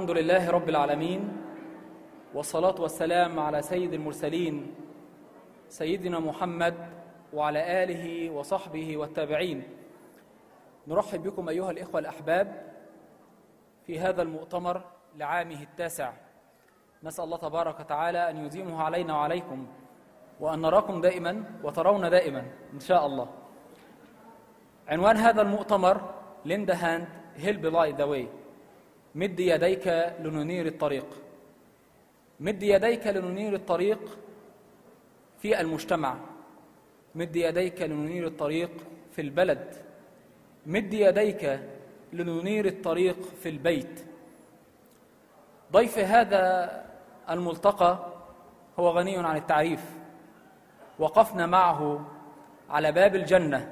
الحمد لله رب العالمين والصلاة والسلام على سيد المرسلين سيدنا محمد وعلى آله وصحبه والتابعين نرحب بكم أيها الإخوة الأحباب في هذا المؤتمر لعامه التاسع نسأل الله تبارك وتعالى أن يديمه علينا وعليكم وأن نراكم دائما وترون دائما إن شاء الله عنوان هذا المؤتمر ليندا هاند هيلب لاي ذا واي مد يديك لننير الطريق مد يديك لننير الطريق في المجتمع مد يديك لننير الطريق في البلد مد يديك لننير الطريق في البيت ضيف هذا الملتقى هو غني عن التعريف وقفنا معه على باب الجنه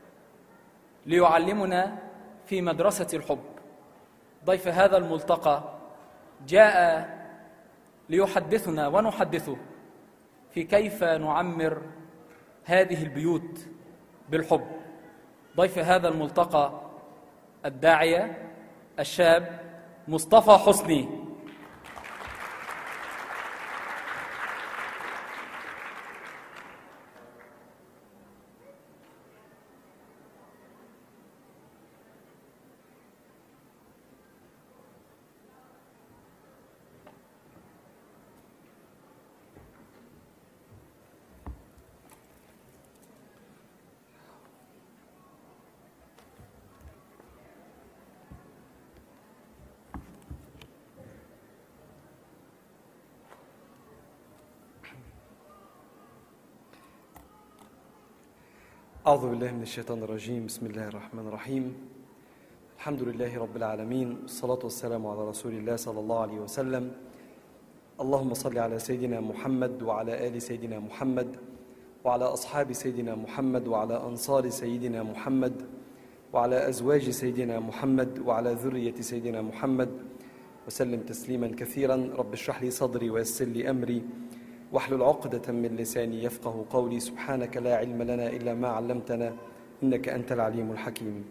ليعلمنا في مدرسه الحب ضيف هذا الملتقى جاء ليحدثنا ونحدثه في كيف نعمر هذه البيوت بالحب ضيف هذا الملتقى الداعيه الشاب مصطفى حسني أعوذ بالله من الشيطان الرجيم بسم الله الرحمن الرحيم الحمد لله رب العالمين والصلاة والسلام على رسول الله صلى الله عليه وسلم اللهم صل على سيدنا محمد وعلى آل سيدنا محمد وعلى أصحاب سيدنا محمد وعلى أنصار سيدنا محمد وعلى أزواج سيدنا محمد وعلى ذرية سيدنا محمد وسلم تسليما كثيرا رب اشرح لي صدري ويسر لي أمري واحلل عقدة من لساني يفقه قولي سبحانك لا علم لنا إلا ما علمتنا إنك أنت العليم الحكيم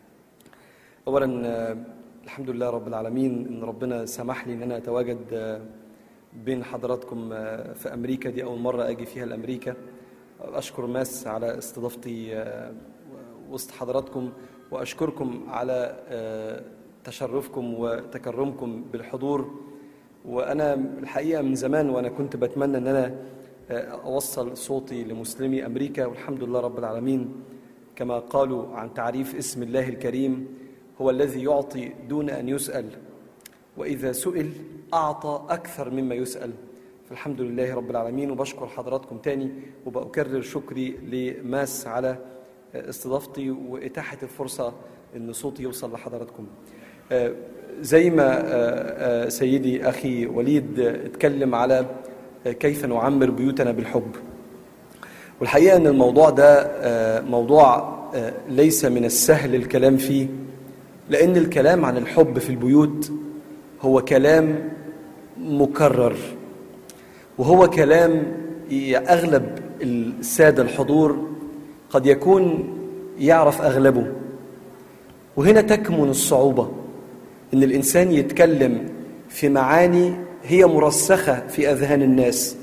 أولا آه، الحمد لله رب العالمين إن ربنا سمح لي إن أنا أتواجد آه، بين حضراتكم آه، في أمريكا دي أول مرة أجي فيها لأمريكا أشكر ماس على استضافتي آه، وسط حضراتكم وأشكركم على آه، تشرفكم وتكرمكم بالحضور وانا الحقيقه من زمان وانا كنت بتمنى ان انا اوصل صوتي لمسلمي امريكا والحمد لله رب العالمين كما قالوا عن تعريف اسم الله الكريم هو الذي يعطي دون ان يسال واذا سئل اعطى اكثر مما يسال فالحمد لله رب العالمين وبشكر حضراتكم تاني وبأكرر شكري لماس على استضافتي وإتاحة الفرصة أن صوتي يوصل لحضراتكم آه، زي ما آه، آه، سيدي أخي وليد اتكلم على آه، كيف نعمر بيوتنا بالحب والحقيقة أن الموضوع ده آه، موضوع آه، ليس من السهل الكلام فيه لأن الكلام عن الحب في البيوت هو كلام مكرر وهو كلام ي- أغلب السادة الحضور قد يكون يعرف أغلبه وهنا تكمن الصعوبة إن الإنسان يتكلم في معاني هي مرسخة في أذهان الناس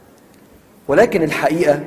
ولكن الحقيقة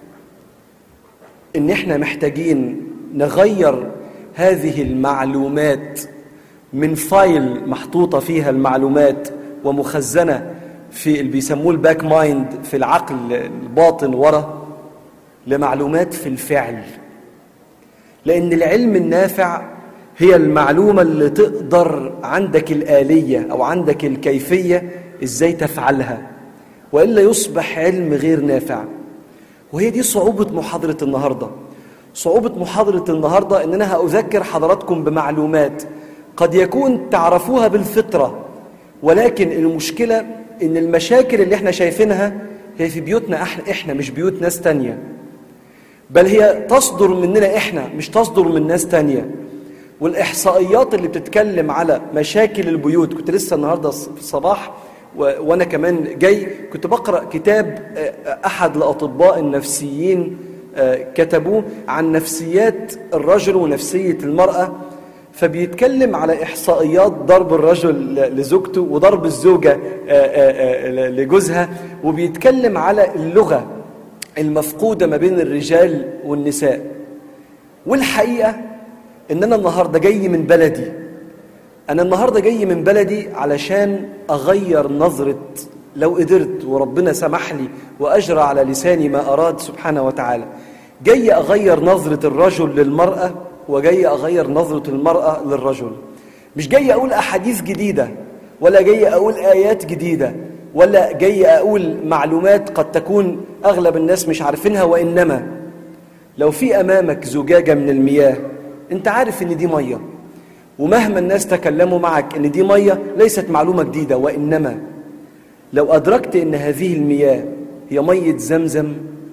إن إحنا محتاجين نغير هذه المعلومات من فايل محطوطة فيها المعلومات ومخزنة في اللي بيسموه الباك مايند في العقل الباطن ورا لمعلومات في الفعل لأن العلم النافع هي المعلومة اللي تقدر عندك الآلية أو عندك الكيفية إزاي تفعلها وإلا يصبح علم غير نافع وهي دي صعوبة محاضرة النهاردة صعوبة محاضرة النهاردة إن أنا هأذكر حضراتكم بمعلومات قد يكون تعرفوها بالفطرة ولكن المشكلة إن المشاكل اللي احنا شايفينها هي في بيوتنا احنا, احنا مش بيوت ناس تانية بل هي تصدر مننا احنا مش تصدر من ناس تانية والإحصائيات اللي بتتكلم على مشاكل البيوت كنت لسه النهاردة في الصباح و... وأنا كمان جاي كنت بقرأ كتاب آه، أحد الأطباء النفسيين آه، كتبوه عن نفسيات الرجل ونفسية المرأة فبيتكلم على إحصائيات ضرب الرجل لزوجته وضرب الزوجة آه، آه، آه، لجوزها وبيتكلم على اللغة المفقودة ما بين الرجال والنساء والحقيقة إن أنا النهاردة جاي من بلدي أنا النهاردة جاي من بلدي علشان أغير نظرة لو قدرت وربنا سمح لي وأجرى على لساني ما أراد سبحانه وتعالى جاي أغير نظرة الرجل للمرأة وجاي أغير نظرة المرأة للرجل مش جاي أقول أحاديث جديدة ولا جاي أقول آيات جديدة ولا جاي أقول معلومات قد تكون أغلب الناس مش عارفينها وإنما لو في أمامك زجاجة من المياه أنت عارف إن دي مية ومهما الناس تكلموا معك إن دي مية ليست معلومة جديدة وإنما لو أدركت إن هذه المياه هي مية زمزم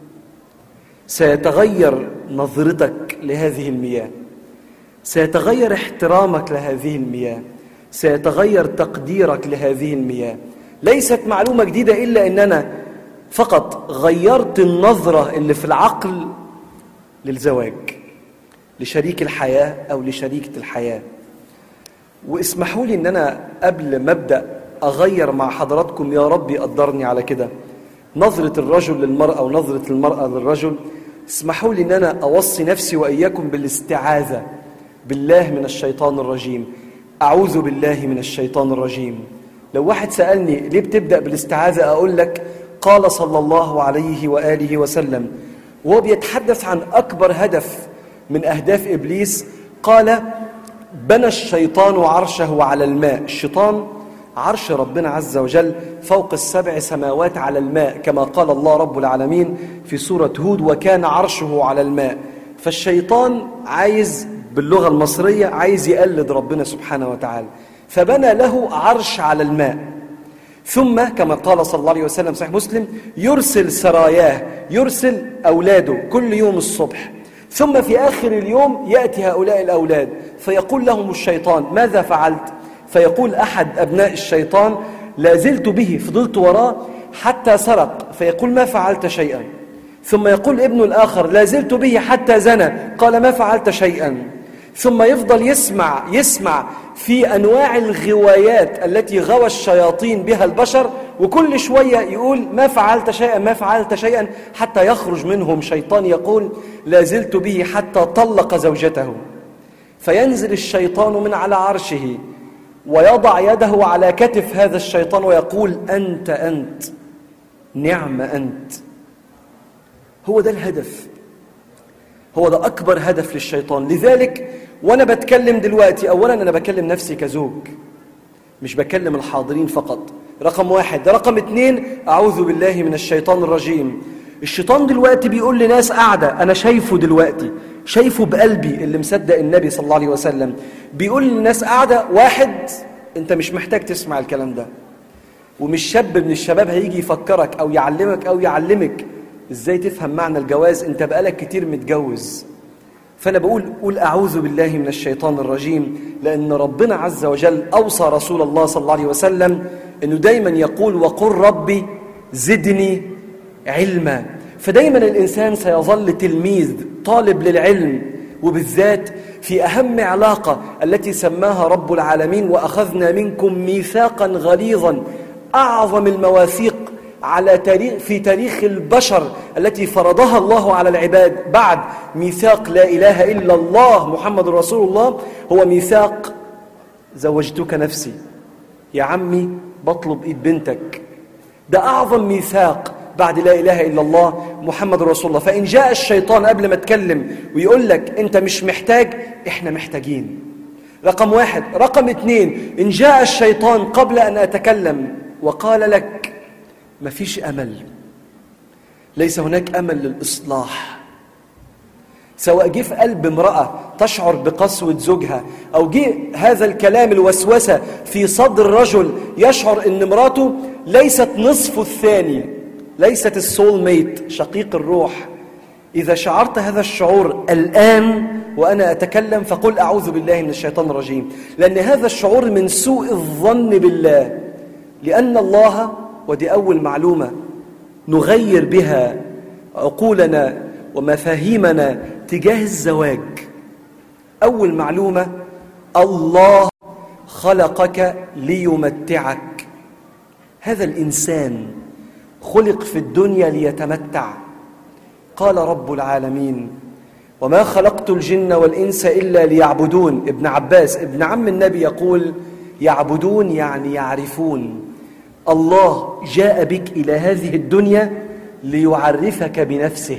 سيتغير نظرتك لهذه المياه سيتغير احترامك لهذه المياه سيتغير تقديرك لهذه المياه ليست معلومة جديدة إلا أن أنا فقط غيرت النظرة اللي في العقل للزواج لشريك الحياة أو لشريكة الحياة واسمحوا لي أن أنا قبل ما أبدأ أغير مع حضراتكم يا رب يقدرني على كده نظرة الرجل للمرأة ونظرة المرأة للرجل اسمحوا لي أن أنا أوصي نفسي وإياكم بالاستعاذة بالله من الشيطان الرجيم أعوذ بالله من الشيطان الرجيم لو واحد سألني ليه بتبدأ بالاستعاذة أقول لك قال صلى الله عليه وآله وسلم وهو بيتحدث عن أكبر هدف من أهداف إبليس قال بنى الشيطان عرشه على الماء الشيطان عرش ربنا عز وجل فوق السبع سماوات على الماء كما قال الله رب العالمين في سورة هود وكان عرشه على الماء فالشيطان عايز باللغة المصرية عايز يقلد ربنا سبحانه وتعالى فبنى له عرش على الماء ثم كما قال صلى الله عليه وسلم صحيح مسلم يرسل سراياه يرسل أولاده كل يوم الصبح ثم في آخر اليوم يأتي هؤلاء الأولاد فيقول لهم الشيطان ماذا فعلت؟ فيقول أحد أبناء الشيطان لا زلت به فضلت وراه حتى سرق فيقول ما فعلت شيئا ثم يقول ابن الآخر لا زلت به حتى زنى قال ما فعلت شيئا ثم يفضل يسمع يسمع في أنواع الغوايات التي غوى الشياطين بها البشر وكل شوية يقول ما فعلت شيئا ما فعلت شيئا حتى يخرج منهم شيطان يقول لا زلت به حتى طلق زوجته فينزل الشيطان من على عرشه ويضع يده على كتف هذا الشيطان ويقول أنت أنت نعم أنت هو ده الهدف هو ده أكبر هدف للشيطان لذلك وأنا بتكلم دلوقتي أولا أنا بكلم نفسي كزوج مش بكلم الحاضرين فقط رقم واحد رقم اتنين أعوذ بالله من الشيطان الرجيم الشيطان دلوقتي بيقول لناس قاعدة أنا شايفه دلوقتي شايفه بقلبي اللي مصدق النبي صلى الله عليه وسلم بيقول للناس قاعدة واحد أنت مش محتاج تسمع الكلام ده ومش شاب من الشباب هيجي يفكرك أو يعلمك أو يعلمك إزاي تفهم معنى الجواز أنت بقالك كتير متجوز فأنا بقول قول أعوذ بالله من الشيطان الرجيم لأن ربنا عز وجل أوصى رسول الله صلى الله عليه وسلم أنه دايما يقول وقل ربي زدني علما فدايما الإنسان سيظل تلميذ طالب للعلم وبالذات في أهم علاقة التي سماها رب العالمين وأخذنا منكم ميثاقا غليظا أعظم المواثيق على تاريخ في تاريخ البشر التي فرضها الله على العباد بعد ميثاق لا إله إلا الله محمد رسول الله هو ميثاق زوجتك نفسي يا عمي بطلب إيد بنتك ده أعظم ميثاق بعد لا إله إلا الله محمد رسول الله فإن جاء الشيطان قبل ما تكلم ويقول لك أنت مش محتاج إحنا محتاجين رقم واحد رقم اثنين إن جاء الشيطان قبل أن أتكلم وقال لك ما فيش أمل ليس هناك أمل للإصلاح سواء جه في قلب امرأة تشعر بقسوة زوجها أو جه هذا الكلام الوسوسة في صدر رجل يشعر أن مراته ليست نصفه الثاني ليست السول ميت شقيق الروح إذا شعرت هذا الشعور الآن وأنا أتكلم فقل أعوذ بالله من الشيطان الرجيم لأن هذا الشعور من سوء الظن بالله لأن الله ودي أول معلومة نغير بها عقولنا ومفاهيمنا تجاه الزواج أول معلومة الله خلقك ليمتعك هذا الانسان خلق في الدنيا ليتمتع قال رب العالمين وما خلقت الجن والانس الا ليعبدون ابن عباس ابن عم النبي يقول يعبدون يعني يعرفون الله جاء بك الى هذه الدنيا ليعرفك بنفسه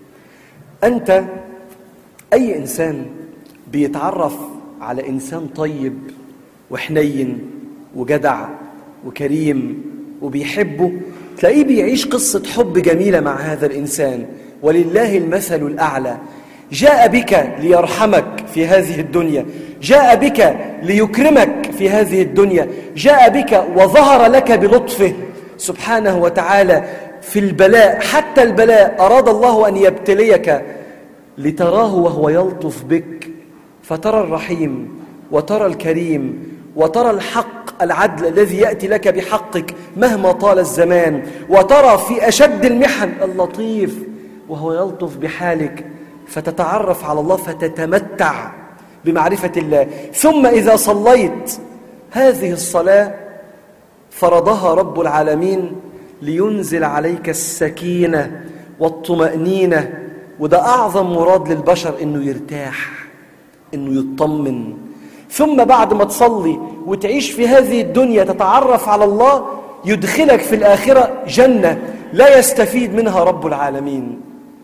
انت اي انسان بيتعرف على انسان طيب وحنين وجدع وكريم وبيحبه تلاقيه بيعيش قصه حب جميله مع هذا الانسان ولله المثل الاعلى جاء بك ليرحمك في هذه الدنيا جاء بك ليكرمك في هذه الدنيا جاء بك وظهر لك بلطفه سبحانه وتعالى في البلاء حتى البلاء اراد الله ان يبتليك لتراه وهو يلطف بك فترى الرحيم وترى الكريم وترى الحق العدل الذي ياتي لك بحقك مهما طال الزمان وترى في اشد المحن اللطيف وهو يلطف بحالك فتتعرف على الله فتتمتع بمعرفه الله ثم اذا صليت هذه الصلاه فرضها رب العالمين لينزل عليك السكينه والطمانينه وده اعظم مراد للبشر انه يرتاح انه يطمن ثم بعد ما تصلي وتعيش في هذه الدنيا تتعرف على الله يدخلك في الاخره جنه لا يستفيد منها رب العالمين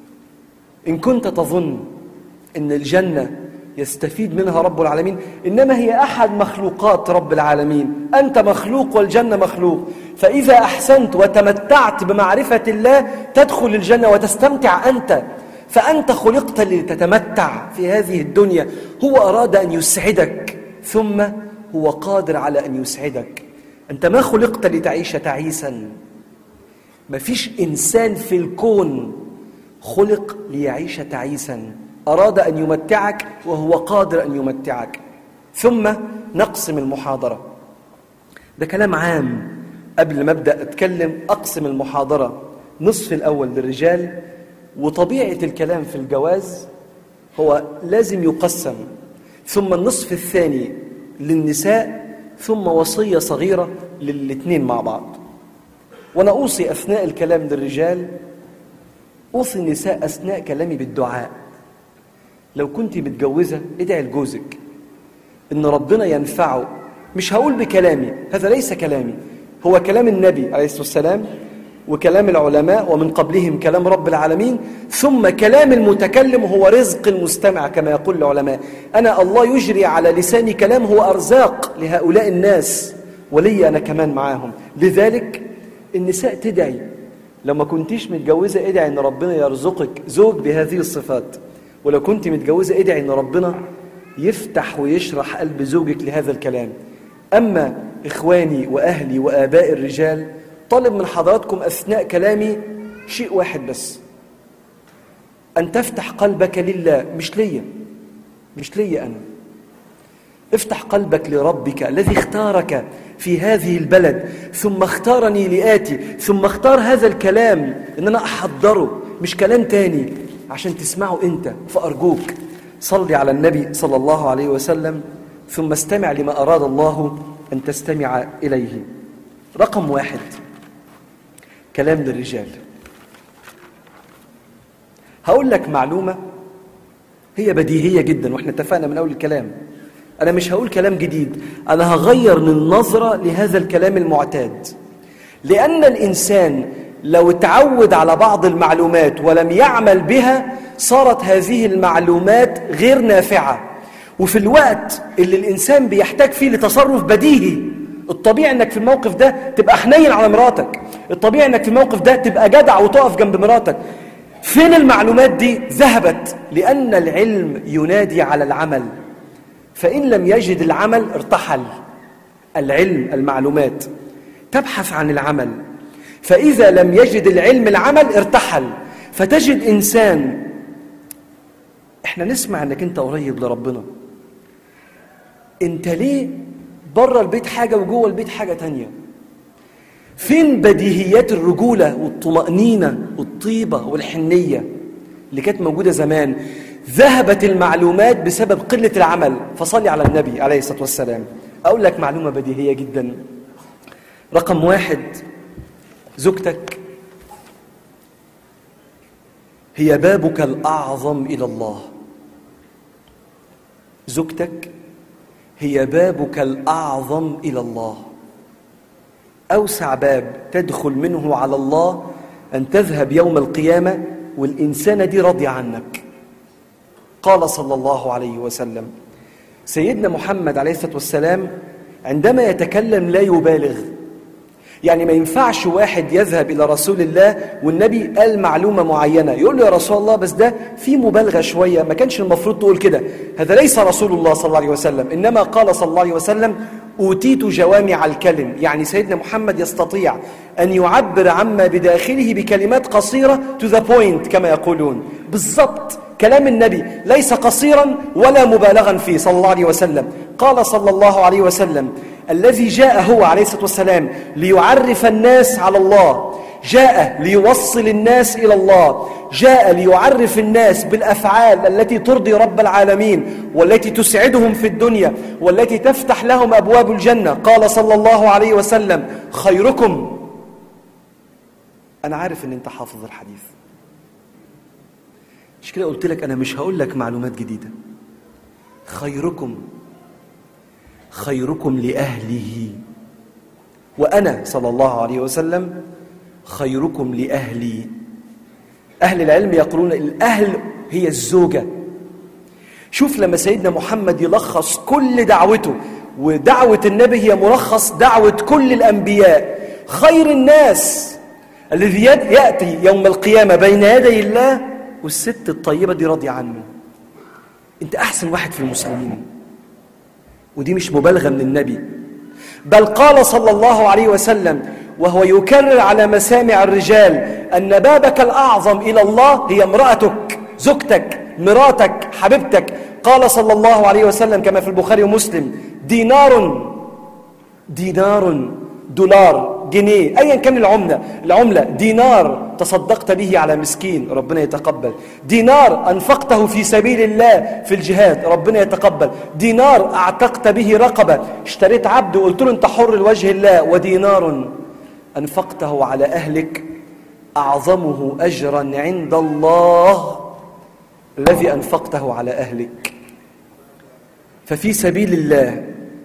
ان كنت تظن ان الجنه يستفيد منها رب العالمين انما هي احد مخلوقات رب العالمين انت مخلوق والجنه مخلوق فاذا احسنت وتمتعت بمعرفه الله تدخل الجنه وتستمتع انت فانت خلقت لتتمتع في هذه الدنيا هو اراد ان يسعدك ثم هو قادر على ان يسعدك انت ما خلقت لتعيش تعيسا ما فيش انسان في الكون خلق ليعيش تعيسا اراد ان يمتعك وهو قادر ان يمتعك ثم نقسم المحاضره ده كلام عام قبل ما ابدا اتكلم اقسم المحاضره نصف الاول للرجال وطبيعه الكلام في الجواز هو لازم يقسم ثم النصف الثاني للنساء ثم وصيه صغيره للاثنين مع بعض وانا اوصي اثناء الكلام للرجال اوصي النساء اثناء كلامي بالدعاء لو كنت متجوزه ادعي لجوزك ان ربنا ينفعه مش هقول بكلامي هذا ليس كلامي هو كلام النبي عليه الصلاه والسلام وكلام العلماء ومن قبلهم كلام رب العالمين ثم كلام المتكلم هو رزق المستمع كما يقول العلماء انا الله يجري على لساني كلام هو ارزاق لهؤلاء الناس ولي انا كمان معاهم لذلك النساء تدعي لو ما كنتيش متجوزه ادعي ان ربنا يرزقك زوج بهذه الصفات ولو كنت متجوزه ادعي ان ربنا يفتح ويشرح قلب زوجك لهذا الكلام اما اخواني واهلي واباء الرجال طالب من حضراتكم اثناء كلامي شيء واحد بس ان تفتح قلبك لله مش ليا مش ليا انا افتح قلبك لربك الذي اختارك في هذه البلد ثم اختارني لآتي ثم اختار هذا الكلام ان انا احضره مش كلام تاني عشان تسمعه انت فارجوك صلي على النبي صلى الله عليه وسلم ثم استمع لما اراد الله ان تستمع اليه رقم واحد كلام للرجال هقول لك معلومه هي بديهيه جدا واحنا اتفقنا من اول الكلام انا مش هقول كلام جديد انا هغير من نظره لهذا الكلام المعتاد لان الانسان لو تعود على بعض المعلومات ولم يعمل بها صارت هذه المعلومات غير نافعه وفي الوقت اللي الانسان بيحتاج فيه لتصرف بديهي الطبيعي انك في الموقف ده تبقى حنين على مراتك الطبيعي انك في الموقف ده تبقى جدع وتقف جنب مراتك فين المعلومات دي ذهبت لان العلم ينادي على العمل فان لم يجد العمل ارتحل العلم المعلومات تبحث عن العمل فاذا لم يجد العلم العمل ارتحل فتجد انسان احنا نسمع انك انت قريب لربنا انت ليه بره البيت حاجه وجوه البيت حاجه تانية فين بديهيات الرجوله والطمانينه والطيبه والحنيه اللي كانت موجوده زمان ذهبت المعلومات بسبب قلة العمل فصلي على النبي عليه الصلاة والسلام أقول لك معلومة بديهية جدا رقم واحد زوجتك هي بابك الأعظم إلى الله زوجتك هي بابك الأعظم إلى الله أوسع باب تدخل منه على الله أن تذهب يوم القيامة والإنسانة دي راضية عنك قال صلى الله عليه وسلم سيدنا محمد عليه الصلاة والسلام عندما يتكلم لا يبالغ يعني ما ينفعش واحد يذهب إلى رسول الله والنبي قال معلومة معينة يقول له يا رسول الله بس ده في مبالغة شوية ما كانش المفروض تقول كده هذا ليس رسول الله صلى الله عليه وسلم إنما قال صلى الله عليه وسلم أوتيت جوامع الكلم يعني سيدنا محمد يستطيع أن يعبر عما بداخله بكلمات قصيرة to the point كما يقولون بالضبط كلام النبي ليس قصيرا ولا مبالغا فيه صلى الله عليه وسلم قال صلى الله عليه وسلم الذي جاء هو عليه الصلاة والسلام ليعرف الناس على الله جاء ليوصل الناس إلى الله جاء ليعرف الناس بالأفعال التي ترضي رب العالمين والتي تسعدهم في الدنيا والتي تفتح لهم أبواب الجنة قال صلى الله عليه وسلم خيركم أنا عارف أن أنت حافظ الحديث مش كده قلت لك أنا مش هقول لك معلومات جديدة خيركم خيركم لأهله وأنا صلى الله عليه وسلم خيركم لأهلي أهل العلم يقولون الأهل هي الزوجة شوف لما سيدنا محمد يلخص كل دعوته ودعوة النبي هي ملخص دعوة كل الأنبياء خير الناس الذي يأتي يوم القيامة بين يدي الله والست الطيبة دي راضية عنه أنت أحسن واحد في المسلمين ودي مش مبالغة من النبي بل قال صلى الله عليه وسلم وهو يكرر على مسامع الرجال أن بابك الأعظم إلى الله هي امرأتك زوجتك مراتك حبيبتك قال صلى الله عليه وسلم كما في البخاري ومسلم دينار دينار دولار جنيه ايا كان العمله العمله دينار تصدقت به على مسكين ربنا يتقبل دينار انفقته في سبيل الله في الجهاد ربنا يتقبل دينار اعتقت به رقبه اشتريت عبد وقلت له انت حر لوجه الله ودينار انفقته على اهلك اعظمه اجرا عند الله الذي انفقته على اهلك ففي سبيل الله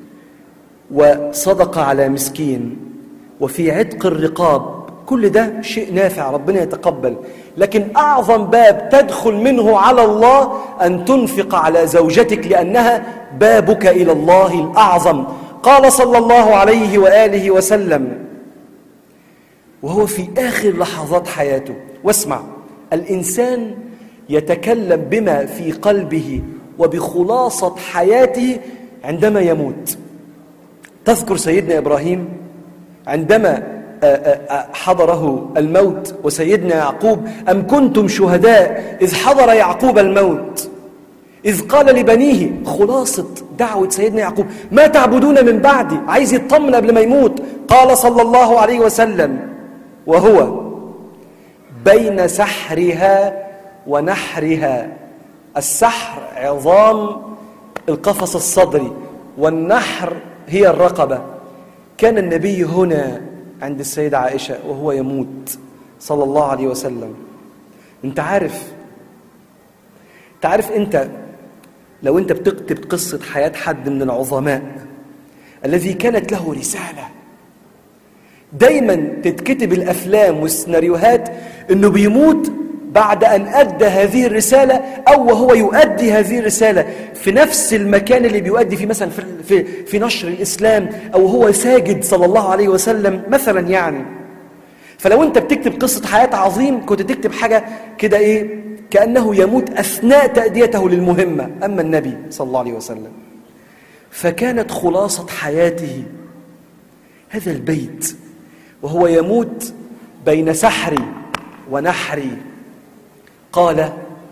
وصدق على مسكين وفي عتق الرقاب كل ده شيء نافع ربنا يتقبل لكن أعظم باب تدخل منه على الله أن تنفق على زوجتك لأنها بابك إلى الله الأعظم قال صلى الله عليه وآله وسلم وهو في آخر لحظات حياته واسمع الإنسان يتكلم بما في قلبه وبخلاصة حياته عندما يموت تذكر سيدنا إبراهيم عندما حضره الموت وسيدنا يعقوب أم كنتم شهداء إذ حضر يعقوب الموت إذ قال لبنيه خلاصة دعوة سيدنا يعقوب ما تعبدون من بعدي عايز يطمن قبل ما يموت قال صلى الله عليه وسلم وهو بين سحرها ونحرها السحر عظام القفص الصدري والنحر هي الرقبة كان النبي هنا عند السيدة عائشة وهو يموت صلى الله عليه وسلم انت عارف انت عارف انت لو انت بتكتب قصة حياة حد من العظماء الذي كانت له رسالة دايما تتكتب الافلام والسيناريوهات انه بيموت بعد أن أدى هذه الرسالة أو وهو يؤدي هذه الرسالة في نفس المكان اللي بيؤدي فيه مثلا في, في, في نشر الإسلام أو هو ساجد صلى الله عليه وسلم مثلا يعني فلو أنت بتكتب قصة حياة عظيم كنت تكتب حاجة كده إيه كأنه يموت أثناء تأديته للمهمة أما النبي صلى الله عليه وسلم فكانت خلاصة حياته هذا البيت وهو يموت بين سحري ونحري قال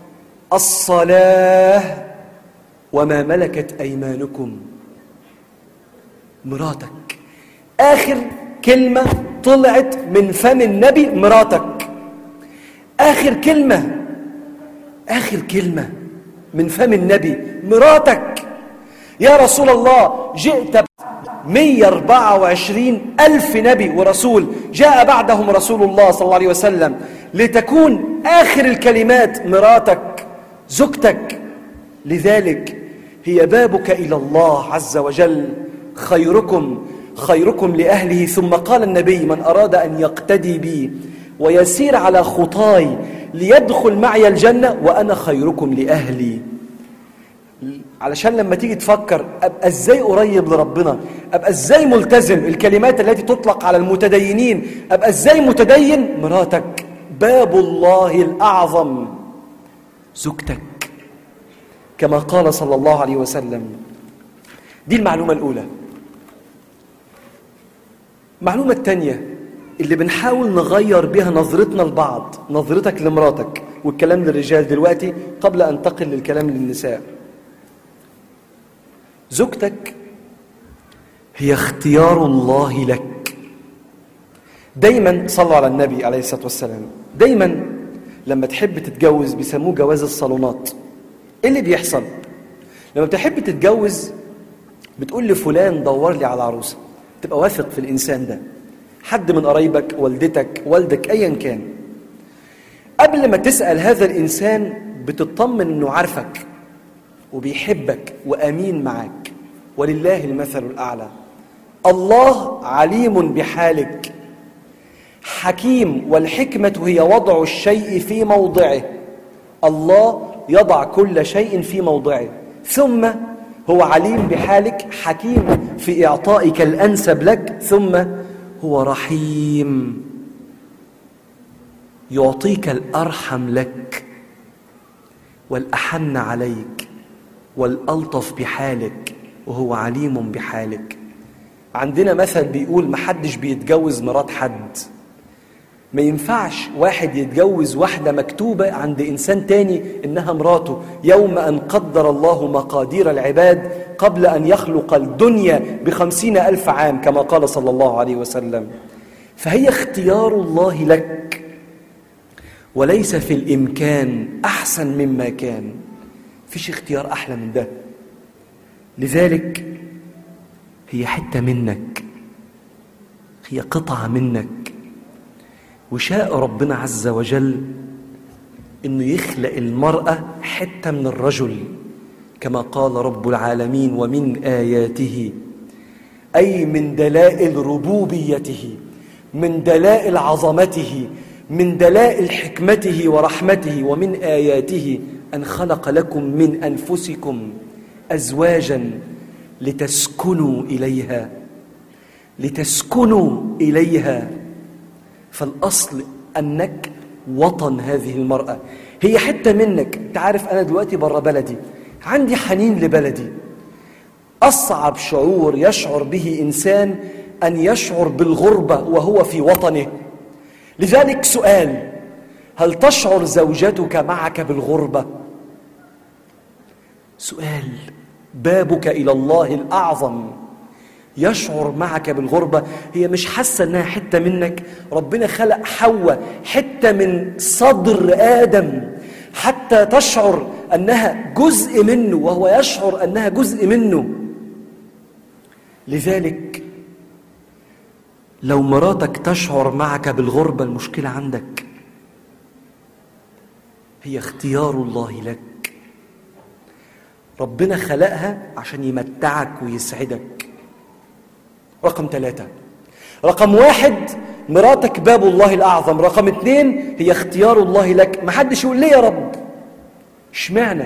الصلاة وما ملكت أيمانكم مراتك آخر كلمة طلعت من فم النبي مراتك آخر كلمة آخر كلمة من فم النبي مراتك يا رسول الله جئت 124 ألف نبي ورسول جاء بعدهم رسول الله صلى الله عليه وسلم لتكون آخر الكلمات مراتك زوجتك لذلك هي بابك إلى الله عز وجل خيركم خيركم لأهله ثم قال النبي من أراد أن يقتدي بي ويسير على خطاي ليدخل معي الجنة وأنا خيركم لأهلي علشان لما تيجي تفكر ابقى ازاي قريب لربنا ابقى ازاي ملتزم الكلمات التي تطلق على المتدينين ابقى ازاي متدين مراتك باب الله الاعظم زوجتك كما قال صلى الله عليه وسلم دي المعلومه الاولى المعلومه الثانيه اللي بنحاول نغير بها نظرتنا لبعض نظرتك لمراتك والكلام للرجال دلوقتي قبل ان انتقل للكلام للنساء زوجتك هي اختيار الله لك دايما صلوا على النبي عليه الصلاه والسلام دايما لما تحب تتجوز بيسموه جواز الصالونات ايه اللي بيحصل لما بتحب تتجوز بتقول لفلان دور لي على عروسه تبقى واثق في الانسان ده حد من قرايبك والدتك والدك ايا كان قبل ما تسال هذا الانسان بتطمن انه عارفك وبيحبك وامين معاك ولله المثل الاعلى الله عليم بحالك حكيم والحكمه هي وضع الشيء في موضعه الله يضع كل شيء في موضعه ثم هو عليم بحالك حكيم في اعطائك الانسب لك ثم هو رحيم يعطيك الارحم لك والاحن عليك والألطف بحالك وهو عليم بحالك عندنا مثل بيقول محدش بيتجوز مرات حد ما ينفعش واحد يتجوز واحدة مكتوبة عند إنسان تاني إنها مراته يوم أن قدر الله مقادير العباد قبل أن يخلق الدنيا بخمسين ألف عام كما قال صلى الله عليه وسلم فهي اختيار الله لك وليس في الإمكان أحسن مما كان فيش اختيار أحلى من ده لذلك هي حتة منك هي قطعة منك وشاء ربنا عز وجل انه يخلق المرأة حتة من الرجل كما قال رب العالمين ومن آياته أي من دلائل ربوبيته من دلائل عظمته من دلائل حكمته ورحمته ومن آياته أن خلق لكم من أنفسكم أزواجا لتسكنوا إليها لتسكنوا إليها فالأصل أنك وطن هذه المرأة هي حتة منك أنت عارف أنا دلوقتي برا بلدي عندي حنين لبلدي أصعب شعور يشعر به إنسان أن يشعر بالغربة وهو في وطنه لذلك سؤال هل تشعر زوجتك معك بالغربة؟ سؤال بابك إلى الله الأعظم يشعر معك بالغربة هي مش حاسة أنها حتة منك ربنا خلق حواء حتة من صدر آدم حتى تشعر أنها جزء منه وهو يشعر أنها جزء منه لذلك لو مراتك تشعر معك بالغربة المشكلة عندك هي اختيار الله لك ربنا خلقها عشان يمتعك ويسعدك رقم ثلاثة رقم واحد مراتك باب الله الأعظم رقم اثنين هي اختيار الله لك ما حدش يقول ليه يا رب اشمعنى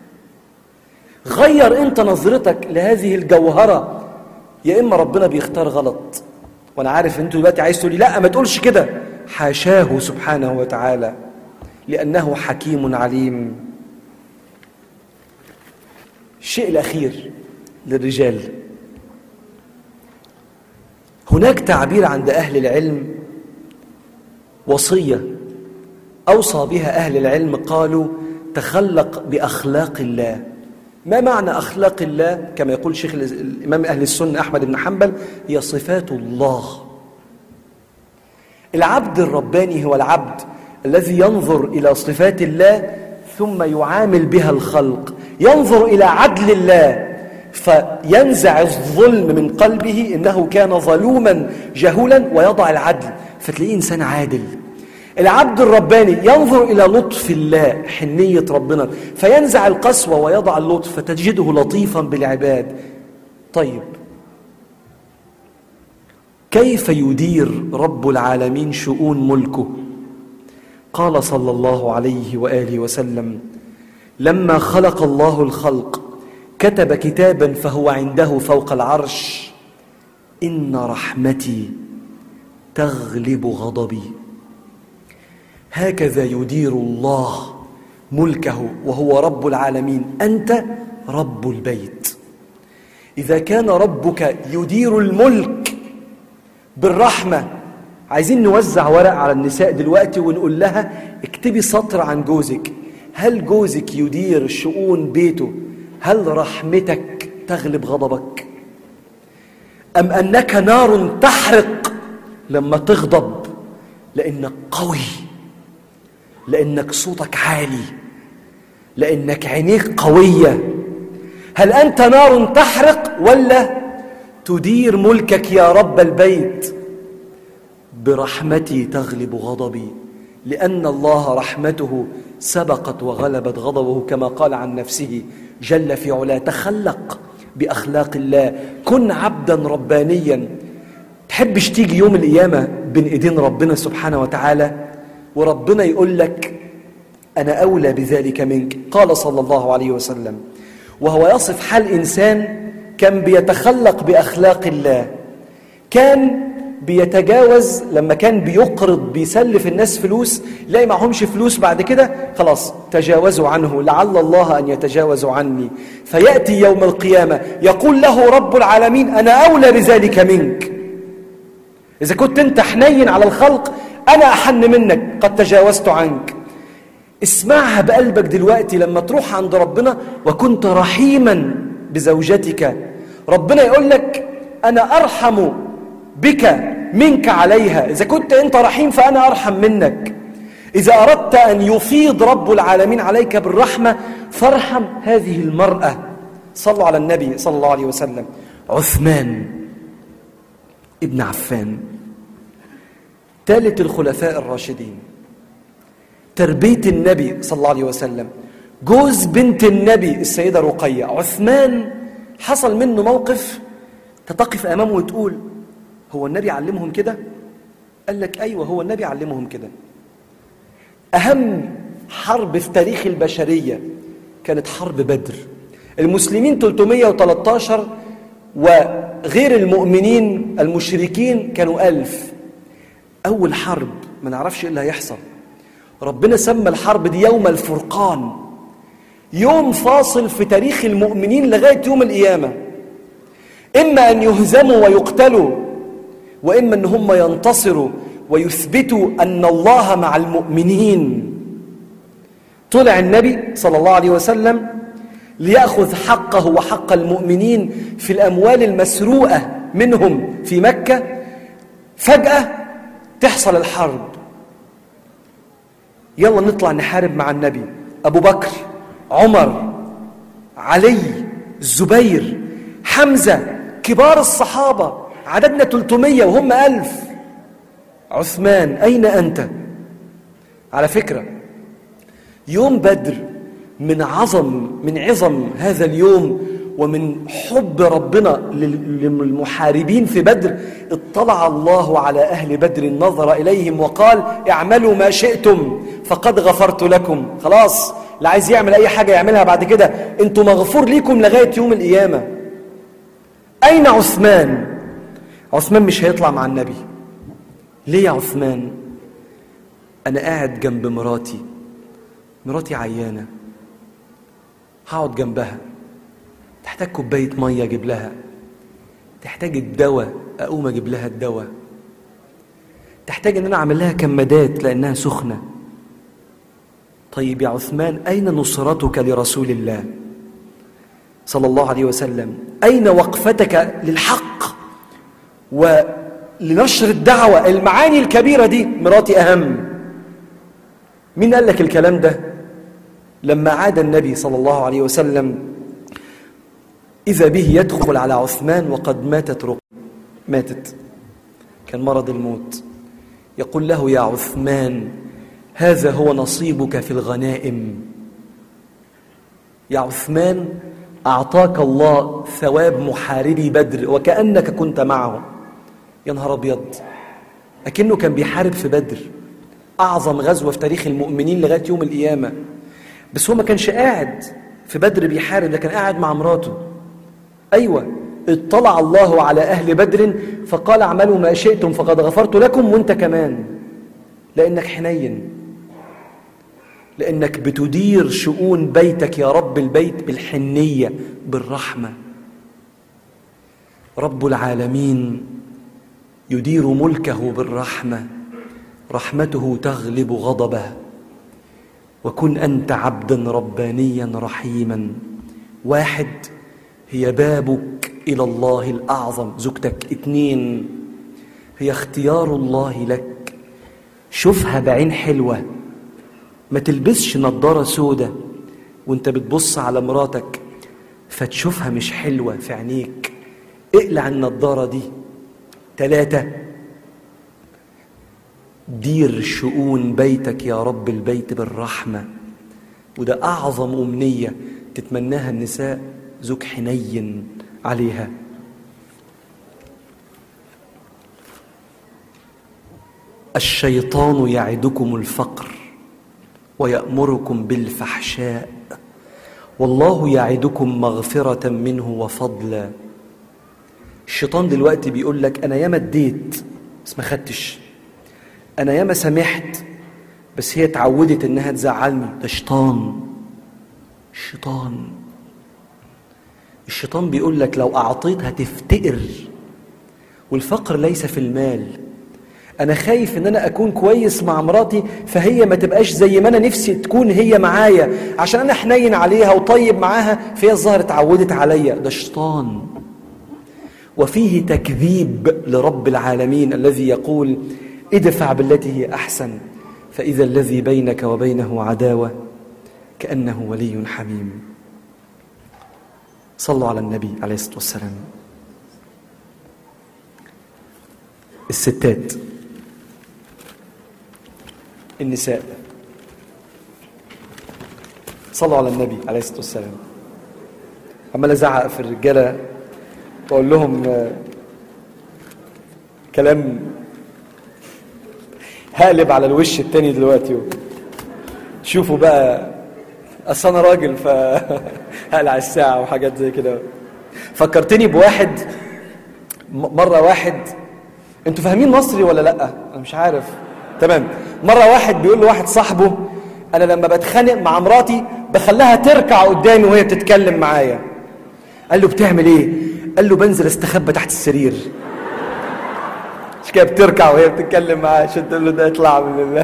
غير انت نظرتك لهذه الجوهرة يا إما ربنا بيختار غلط وأنا عارف انتوا دلوقتي عايز تقولي لا ما تقولش كده حاشاه سبحانه وتعالى لأنه حكيم عليم الشيء الأخير للرجال هناك تعبير عند أهل العلم وصية أوصى بها أهل العلم قالوا تخلق بأخلاق الله ما معنى أخلاق الله كما يقول شيخ الإمام أهل السنة أحمد بن حنبل هي صفات الله العبد الرباني هو العبد الذي ينظر إلى صفات الله ثم يعامل بها الخلق ينظر إلى عدل الله فينزع الظلم من قلبه إنه كان ظلوما جهولا ويضع العدل فتلاقيه إنسان عادل العبد الرباني ينظر إلى لطف الله حنية ربنا فينزع القسوة ويضع اللطف فتجده لطيفا بالعباد طيب كيف يدير رب العالمين شؤون ملكه قال صلى الله عليه واله وسلم لما خلق الله الخلق كتب كتابا فهو عنده فوق العرش ان رحمتي تغلب غضبي هكذا يدير الله ملكه وهو رب العالمين انت رب البيت اذا كان ربك يدير الملك بالرحمه عايزين نوزع ورق على النساء دلوقتي ونقول لها اكتبي سطر عن جوزك هل جوزك يدير شؤون بيته هل رحمتك تغلب غضبك ام انك نار تحرق لما تغضب لانك قوي لانك صوتك عالي لانك عينيك قويه هل انت نار تحرق ولا تدير ملكك يا رب البيت برحمتي تغلب غضبي لان الله رحمته سبقت وغلبت غضبه كما قال عن نفسه جل في علاه تخلق باخلاق الله كن عبدا ربانيا تحبش تيجي يوم القيامه بين ايدين ربنا سبحانه وتعالى وربنا يقول لك انا اولى بذلك منك قال صلى الله عليه وسلم وهو يصف حال انسان كان بيتخلق باخلاق الله كان بيتجاوز لما كان بيقرض بيسلف الناس فلوس لا معهمش فلوس بعد كده خلاص تجاوزوا عنه لعل الله أن يتجاوزوا عني فيأتي يوم القيامة يقول له رب العالمين أنا أولى بذلك منك إذا كنت أنت حنين على الخلق أنا أحن منك قد تجاوزت عنك اسمعها بقلبك دلوقتي لما تروح عند ربنا وكنت رحيما بزوجتك ربنا يقول لك أنا أرحم بك منك عليها إذا كنت أنت رحيم فأنا أرحم منك إذا أردت أن يفيض رب العالمين عليك بالرحمة فارحم هذه المرأة صلوا على النبي صلى الله عليه وسلم عثمان ابن عفان ثالث الخلفاء الراشدين تربية النبي صلى الله عليه وسلم جوز بنت النبي السيدة رقية عثمان حصل منه موقف تتقف أمامه وتقول هو النبي علمهم كده قال لك أيوة هو النبي علمهم كده أهم حرب في تاريخ البشرية كانت حرب بدر المسلمين 313 وغير المؤمنين المشركين كانوا ألف أول حرب ما نعرفش إيه اللي هيحصل ربنا سمى الحرب دي يوم الفرقان يوم فاصل في تاريخ المؤمنين لغاية يوم القيامة إما أن يهزموا ويقتلوا وإما أن هم ينتصروا ويثبتوا أن الله مع المؤمنين طلع النبي صلى الله عليه وسلم ليأخذ حقه وحق المؤمنين في الأموال المسروقة منهم في مكة فجأة تحصل الحرب يلا نطلع نحارب مع النبي أبو بكر عمر علي الزبير حمزة كبار الصحابة عددنا 300 وهم ألف عثمان أين أنت؟ على فكرة يوم بدر من عظم من عظم هذا اليوم ومن حب ربنا للمحاربين في بدر اطلع الله على أهل بدر نظر إليهم وقال اعملوا ما شئتم فقد غفرت لكم خلاص اللي عايز يعمل أي حاجة يعملها بعد كده انتوا مغفور ليكم لغاية يوم القيامة أين عثمان؟ عثمان مش هيطلع مع النبي ليه يا عثمان؟ أنا قاعد جنب مراتي مراتي عيانة هقعد جنبها تحتاج كوباية مية أجيب لها تحتاج الدواء أقوم أجيب لها الدواء تحتاج إن أنا أعمل لها كمادات لأنها سخنة طيب يا عثمان أين نصرتك لرسول الله صلى الله عليه وسلم أين وقفتك للحق ولنشر الدعوة المعاني الكبيرة دي مراتي أهم مين قال لك الكلام ده لما عاد النبي صلى الله عليه وسلم إذا به يدخل على عثمان وقد ماتت رقية ماتت كان مرض الموت يقول له يا عثمان هذا هو نصيبك في الغنائم يا عثمان أعطاك الله ثواب محاربي بدر وكأنك كنت معه يا نهار أبيض أكنه كان بيحارب في بدر أعظم غزوة في تاريخ المؤمنين لغاية يوم القيامة بس هو ما كانش قاعد في بدر بيحارب لكن قاعد مع مراته أيوة اطلع الله على أهل بدر فقال اعملوا ما شئتم فقد غفرت لكم وانت كمان لأنك حنين لأنك بتدير شؤون بيتك يا رب البيت بالحنية بالرحمة رب العالمين يدير ملكه بالرحمة رحمته تغلب غضبه وكن أنت عبدا ربانيا رحيما واحد هي بابك إلى الله الأعظم زوجتك اتنين هي اختيار الله لك شوفها بعين حلوة ما تلبسش نظارة سودة وانت بتبص على مراتك فتشوفها مش حلوة في عينيك اقلع النظارة دي ثلاثة دير شؤون بيتك يا رب البيت بالرحمة وده أعظم أمنية تتمناها النساء زوج حنين عليها الشيطان يعدكم الفقر ويأمركم بالفحشاء والله يعدكم مغفرة منه وفضلا الشيطان دلوقتي بيقول لك أنا ياما اديت بس ما خدتش أنا ياما سامحت بس هي اتعودت إنها تزعلني ده شيطان الشيطان الشيطان بيقول لك لو أعطيت هتفتقر والفقر ليس في المال أنا خايف إن أنا أكون كويس مع مراتي فهي ما تبقاش زي ما أنا نفسي تكون هي معايا عشان أنا حنين عليها وطيب معاها فهي الظاهر اتعودت عليا ده شيطان وفيه تكذيب لرب العالمين الذي يقول ادفع بالتي هي أحسن فإذا الذي بينك وبينه عداوة كأنه ولي حميم صلوا على النبي عليه الصلاة والسلام الستات النساء صلوا على النبي عليه الصلاة والسلام عمال أزعق في الرجالة وأقول لهم آه، كلام هقلب على الوش التاني دلوقتي شوفوا بقى اصل انا راجل فهقلع الساعه وحاجات زي كده فكرتني بواحد م- مره واحد انتوا فاهمين مصري ولا لا انا مش عارف تمام مره واحد بيقول لواحد صاحبه انا لما بتخانق مع مراتي بخليها تركع قدامي وهي بتتكلم معايا قال له بتعمل ايه قال له بنزل استخبى تحت السرير مش كده بتركع وهي بتتكلم معاه عشان تقول له ده اطلع من الله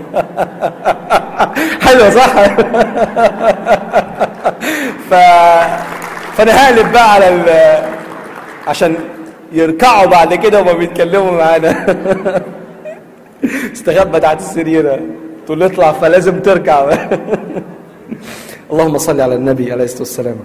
حلوه صح ف فانا هقلب بقى على ال... عشان يركعوا بعد كده وما بيتكلموا معانا استخبى تحت السرير تقول له اطلع فلازم تركع اللهم صل على النبي عليه الصلاه والسلام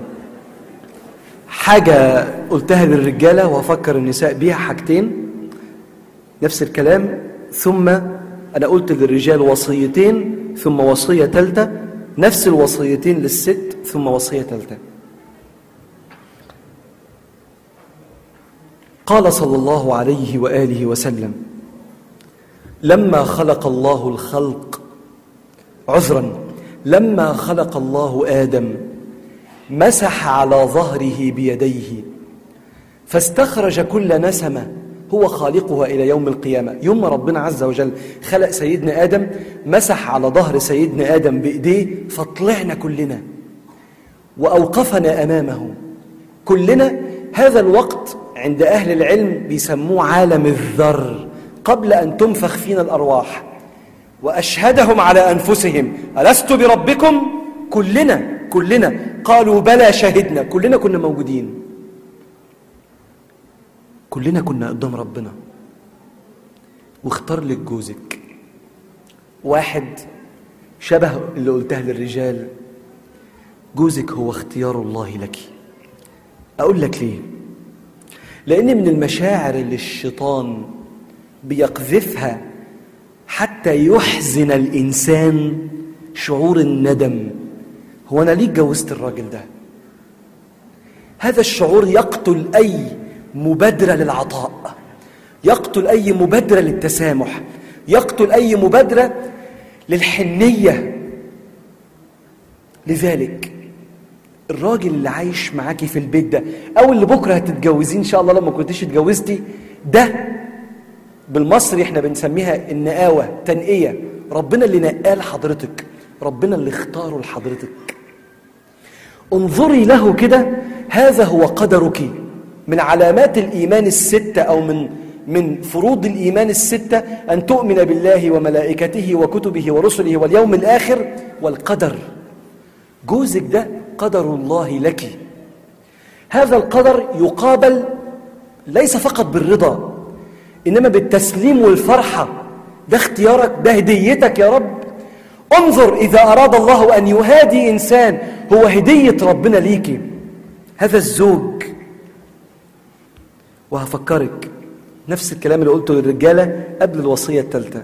حاجه قلتها للرجاله وافكر النساء بيها حاجتين نفس الكلام ثم أنا قلت للرجال وصيتين ثم وصية ثالثة نفس الوصيتين للست ثم وصية ثالثة قال صلى الله عليه وآله وسلم لما خلق الله الخلق عذرا لما خلق الله آدم مسح على ظهره بيديه فاستخرج كل نسمه هو خالقها إلى يوم القيامة يوم ربنا عز وجل خلق سيدنا آدم مسح على ظهر سيدنا آدم بإيديه فطلعنا كلنا وأوقفنا أمامه كلنا هذا الوقت عند أهل العلم بيسموه عالم الذر قبل أن تنفخ فينا الأرواح وأشهدهم على أنفسهم ألست بربكم كلنا كلنا قالوا بلى شهدنا كلنا كنا موجودين كلنا كنا قدام ربنا واختار لك جوزك واحد شبه اللي قلتها للرجال جوزك هو اختيار الله لك أقول لك ليه لأن من المشاعر اللي الشيطان بيقذفها حتى يحزن الإنسان شعور الندم هو أنا ليه اتجوزت الراجل ده هذا الشعور يقتل أي مبادرة للعطاء يقتل أي مبادرة للتسامح يقتل أي مبادرة للحنية لذلك الراجل اللي عايش معاكي في البيت ده او اللي بكره هتتجوزيه ان شاء الله لما كنتيش اتجوزتي ده بالمصري احنا بنسميها النقاوه تنقيه ربنا اللي نقاه لحضرتك ربنا اللي اختاره لحضرتك انظري له كده هذا هو قدرك من علامات الايمان السته او من من فروض الايمان السته ان تؤمن بالله وملائكته وكتبه ورسله واليوم الاخر والقدر جوزك ده قدر الله لك هذا القدر يقابل ليس فقط بالرضا انما بالتسليم والفرحه ده اختيارك ده هديتك يا رب انظر اذا اراد الله ان يهادي انسان هو هديه ربنا ليكي هذا الزوج وهفكرك نفس الكلام اللي قلته للرجاله قبل الوصيه الثالثه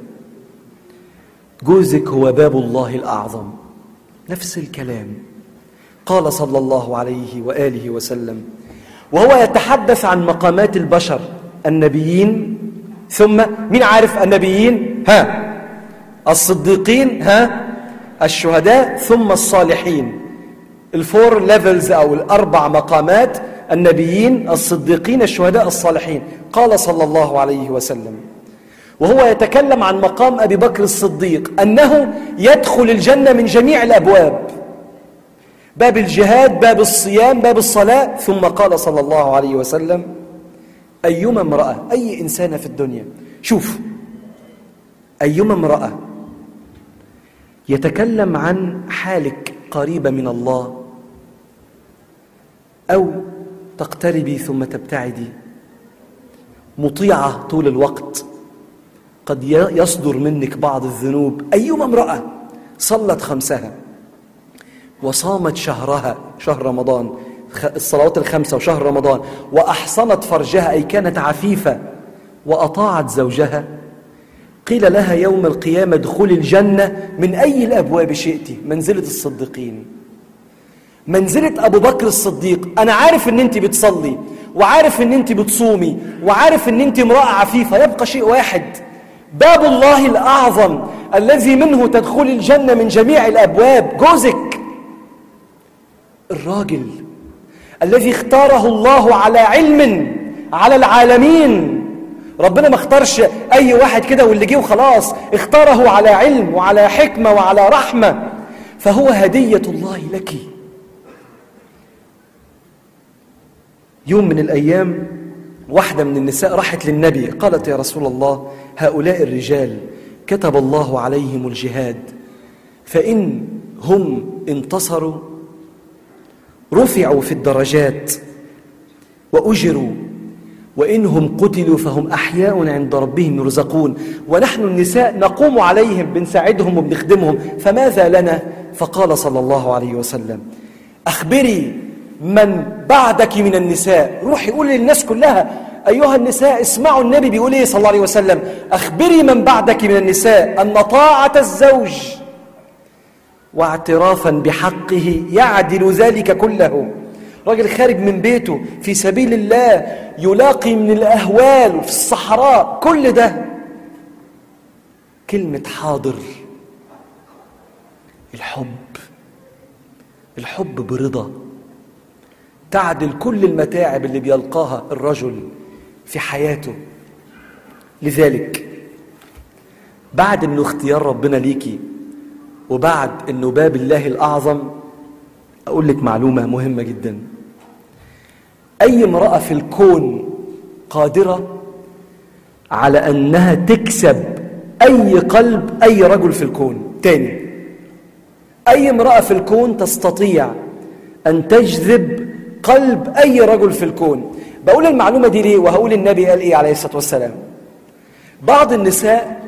جوزك هو باب الله الاعظم نفس الكلام قال صلى الله عليه واله وسلم وهو يتحدث عن مقامات البشر النبيين ثم مين عارف النبيين ها الصديقين ها الشهداء ثم الصالحين الفور ليفلز او الاربع مقامات النبيين الصديقين الشهداء الصالحين قال صلى الله عليه وسلم وهو يتكلم عن مقام ابي بكر الصديق انه يدخل الجنه من جميع الابواب باب الجهاد باب الصيام باب الصلاه ثم قال صلى الله عليه وسلم ايما امراه اي انسانه في الدنيا شوف ايما امراه يتكلم عن حالك قريبه من الله او تقتربي ثم تبتعدي مطيعه طول الوقت قد يصدر منك بعض الذنوب أيما امرأة صلت خمسها وصامت شهرها شهر رمضان الصلوات الخمسة وشهر رمضان وأحصنت فرجها أي كانت عفيفة وأطاعت زوجها قيل لها يوم القيامة ادخلي الجنة من أي الأبواب شئت منزلة الصديقين منزلة أبو بكر الصديق أنا عارف أن أنت بتصلي وعارف أن أنت بتصومي وعارف أن أنت امرأة عفيفة يبقى شيء واحد باب الله الأعظم الذي منه تدخل الجنة من جميع الأبواب جوزك الراجل الذي اختاره الله على علم على العالمين ربنا ما اختارش أي واحد كده واللي جه وخلاص اختاره على علم وعلى حكمة وعلى رحمة فهو هدية الله لك يوم من الأيام واحدة من النساء راحت للنبي قالت يا رسول الله هؤلاء الرجال كتب الله عليهم الجهاد فإن هم انتصروا رفعوا في الدرجات وأجروا وإنهم قتلوا فهم أحياء عند ربهم يرزقون ونحن النساء نقوم عليهم بنساعدهم وبنخدمهم فماذا لنا فقال صلى الله عليه وسلم أخبري من بعدك من النساء روحي قولي للناس كلها أيها النساء اسمعوا النبي بيقول إيه صلى الله عليه وسلم أخبري من بعدك من النساء أن طاعة الزوج واعترافا بحقه يعدل ذلك كله راجل خارج من بيته في سبيل الله يلاقي من الأهوال في الصحراء كل ده كلمة حاضر الحب الحب برضا تعدل كل المتاعب اللي بيلقاها الرجل في حياته لذلك بعد انه اختيار ربنا ليكي وبعد انه باب الله الاعظم اقول لك معلومه مهمه جدا اي امراه في الكون قادره على انها تكسب اي قلب اي رجل في الكون تاني اي امراه في الكون تستطيع ان تجذب قلب اي رجل في الكون بقول المعلومة دي ليه وهقول النبي قال إيه عليه الصلاة والسلام بعض النساء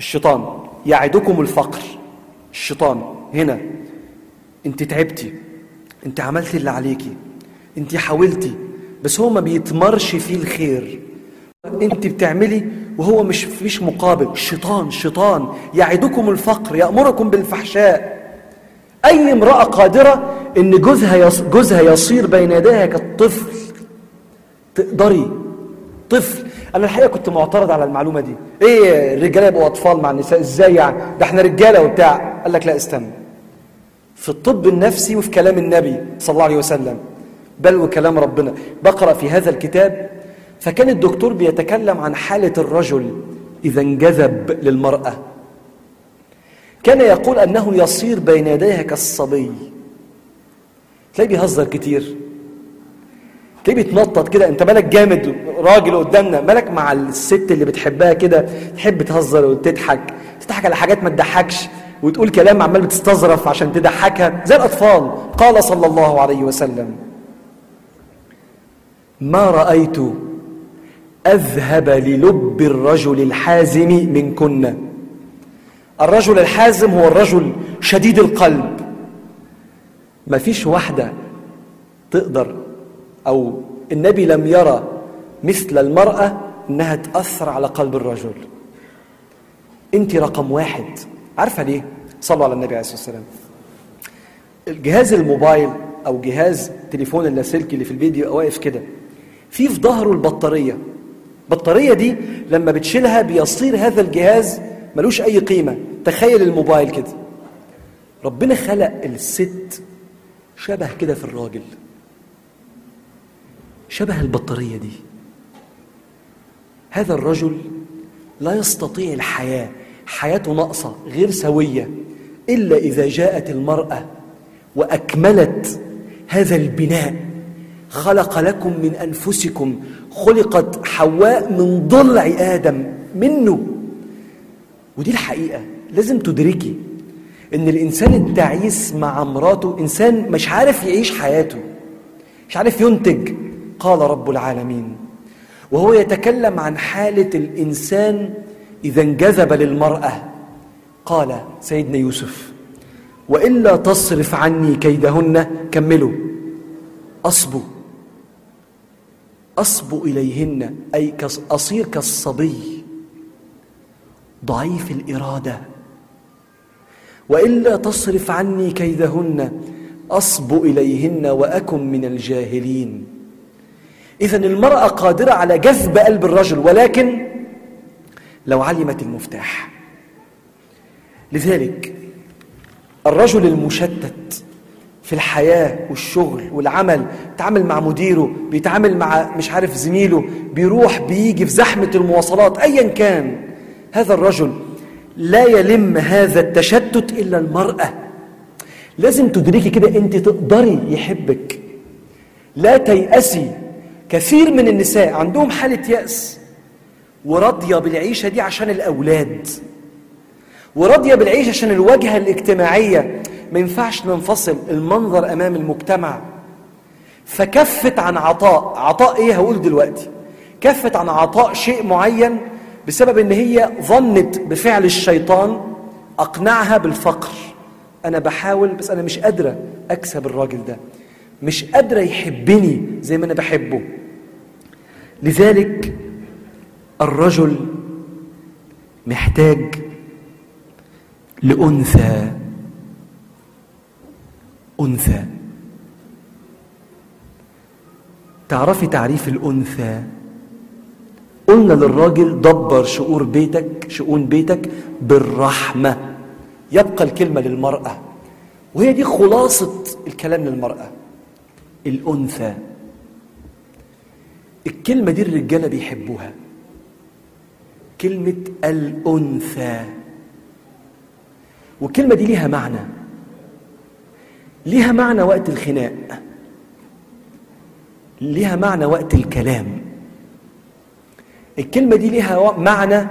الشيطان يعدكم الفقر الشيطان هنا انت تعبتي انت عملت اللي عليكي انت حاولتي بس هو ما بيتمرش فيه الخير انت بتعملي وهو مش فيش مقابل الشيطان الشيطان يعدكم الفقر يأمركم بالفحشاء أي امرأة قادرة إن جوزها يص... جوزها يصير بين يديها كالطفل تقدري طفل أنا الحقيقة كنت معترض على المعلومة دي إيه الرجالة يبقوا أطفال مع النساء إزاي يعني ده إحنا رجالة وبتاع قال لك لا استنى في الطب النفسي وفي كلام النبي صلى الله عليه وسلم بل وكلام ربنا بقرأ في هذا الكتاب فكان الدكتور بيتكلم عن حالة الرجل إذا انجذب للمرأة كان يقول أنه يصير بين يديها كالصبي تلاقيه بيهزر كتير تلاقيه بيتنطط كده انت مالك جامد راجل قدامنا مالك مع الست اللي بتحبها كده تحب تهزر وتضحك تضحك على حاجات ما تضحكش وتقول كلام عمال بتستظرف عشان تضحكها زي الأطفال قال صلى الله عليه وسلم ما رأيت أذهب للب الرجل الحازم منكن الرجل الحازم هو الرجل شديد القلب ما فيش واحدة تقدر أو النبي لم يرى مثل المرأة إنها تأثر على قلب الرجل أنت رقم واحد عارفة ليه؟ صلوا على النبي عليه الصلاة والسلام الجهاز الموبايل أو جهاز تليفون اللاسلكي اللي في البيت بيبقى واقف كده في في ظهره البطارية البطارية دي لما بتشيلها بيصير هذا الجهاز ملوش أي قيمة تخيل الموبايل كده ربنا خلق الست شبه كده في الراجل شبه البطارية دي هذا الرجل لا يستطيع الحياة حياته ناقصة غير سوية إلا إذا جاءت المرأة وأكملت هذا البناء خلق لكم من أنفسكم خلقت حواء من ضلع آدم منه ودي الحقيقة لازم تدركي إن الإنسان التعيس مع مراته إنسان مش عارف يعيش حياته مش عارف ينتج قال رب العالمين وهو يتكلم عن حالة الإنسان إذا انجذب للمرأة قال سيدنا يوسف وإلا تصرف عني كيدهن كملوا أصبو أصبو إليهن أي أصير كالصبي ضعيف الإرادة وإلا تصرف عني كيدهن أصب إليهن وأكن من الجاهلين إذا المرأة قادرة على جذب قلب الرجل ولكن لو علمت المفتاح لذلك الرجل المشتت في الحياة والشغل والعمل بيتعامل مع مديره بيتعامل مع مش عارف زميله بيروح بيجي في زحمة المواصلات أيا كان هذا الرجل لا يلم هذا التشتت إلا المرأة لازم تدركي كده أنت تقدري يحبك لا تيأسي كثير من النساء عندهم حالة يأس وراضية بالعيشة دي عشان الأولاد وراضية بالعيشة عشان الواجهة الاجتماعية ما ينفعش ننفصل المنظر أمام المجتمع فكفت عن عطاء عطاء إيه هقول دلوقتي كفت عن عطاء شيء معين بسبب ان هي ظنت بفعل الشيطان اقنعها بالفقر انا بحاول بس انا مش قادره اكسب الراجل ده مش قادره يحبني زي ما انا بحبه لذلك الرجل محتاج لانثى انثى تعرفي تعريف الانثى قلنا للراجل دبر شؤون بيتك شؤون بيتك بالرحمة يبقى الكلمة للمرأة وهي دي خلاصة الكلام للمرأة الأنثى الكلمة دي الرجالة بيحبوها كلمة الأنثى والكلمة دي ليها معنى ليها معنى وقت الخناق ليها معنى وقت الكلام الكلمة دي ليها معنى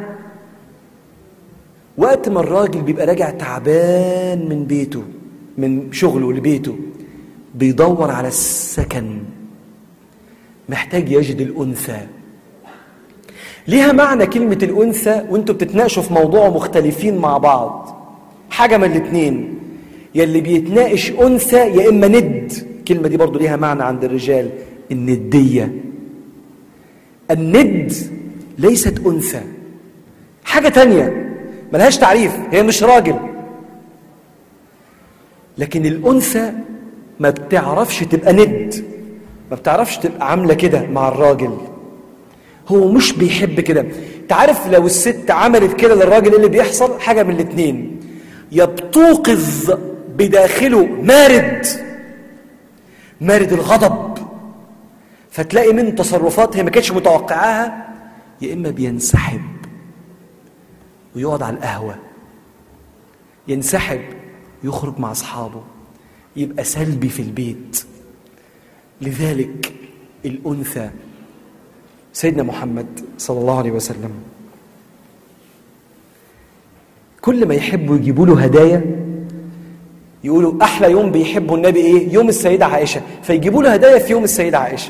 وقت ما الراجل بيبقى راجع تعبان من بيته من شغله لبيته بيدور على السكن محتاج يجد الأنثى ليها معنى كلمة الأنثى وانتوا بتتناقشوا في موضوع مختلفين مع بعض حاجة من الاتنين يا اللي بيتناقش أنثى يا إما ند الكلمة دي برضو ليها معنى عند الرجال الندية الند ليست أنثى حاجة تانية ملهاش تعريف هي مش راجل لكن الأنثى ما بتعرفش تبقى ند ما بتعرفش تبقى عاملة كده مع الراجل هو مش بيحب كده تعرف لو الست عملت كده للراجل إيه اللي بيحصل حاجة من الاتنين يا بتوقظ بداخله مارد مارد الغضب فتلاقي من تصرفات هي ما كانتش متوقعاها يا اما بينسحب ويقعد على القهوه ينسحب يخرج مع اصحابه يبقى سلبي في البيت لذلك الانثى سيدنا محمد صلى الله عليه وسلم كل ما يحبوا يجيبوا له هدايا يقولوا احلى يوم بيحبوا النبي ايه يوم السيده عائشه فيجيبوا له هدايا في يوم السيده عائشه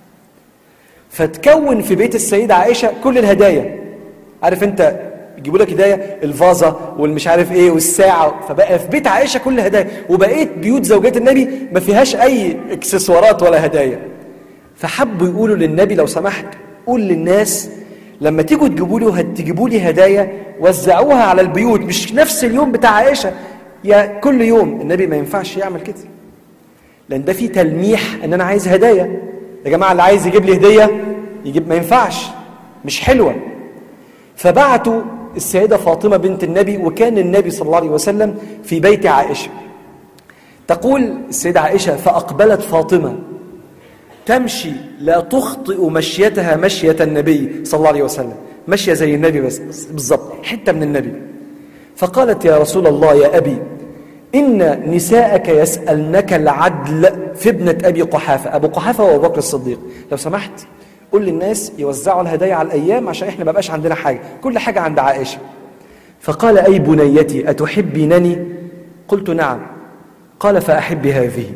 فتكون في بيت السيده عائشه كل الهدايا عارف انت يجيبوا لك هدايا الفازه والمش عارف ايه والساعه فبقى في بيت عائشه كل هدايا وبقيت بيوت زوجات النبي ما فيهاش اي اكسسوارات ولا هدايا فحبوا يقولوا للنبي لو سمحت قول للناس لما تيجوا تجيبوا له تجيبوا لي هدايا وزعوها على البيوت مش نفس اليوم بتاع عائشه يا كل يوم النبي ما ينفعش يعمل كده لان ده فيه تلميح ان انا عايز هدايا يا جماعه اللي عايز يجيب لي هديه يجيب ما ينفعش مش حلوه فبعتوا السيده فاطمه بنت النبي وكان النبي صلى الله عليه وسلم في بيت عائشه تقول السيده عائشه فاقبلت فاطمه تمشي لا تخطئ مشيتها مشيه النبي صلى الله عليه وسلم ماشيه زي النبي بس بالظبط حته من النبي فقالت يا رسول الله يا أبي إن نساءك يسألنك العدل في ابنة أبي قحافة أبو قحافة وأبو بكر الصديق لو سمحت قول للناس يوزعوا الهدايا على الأيام عشان إحنا ما بقاش عندنا حاجة كل حاجة عند عائشة فقال أي بنيتي أتحبينني قلت نعم قال فأحب هذه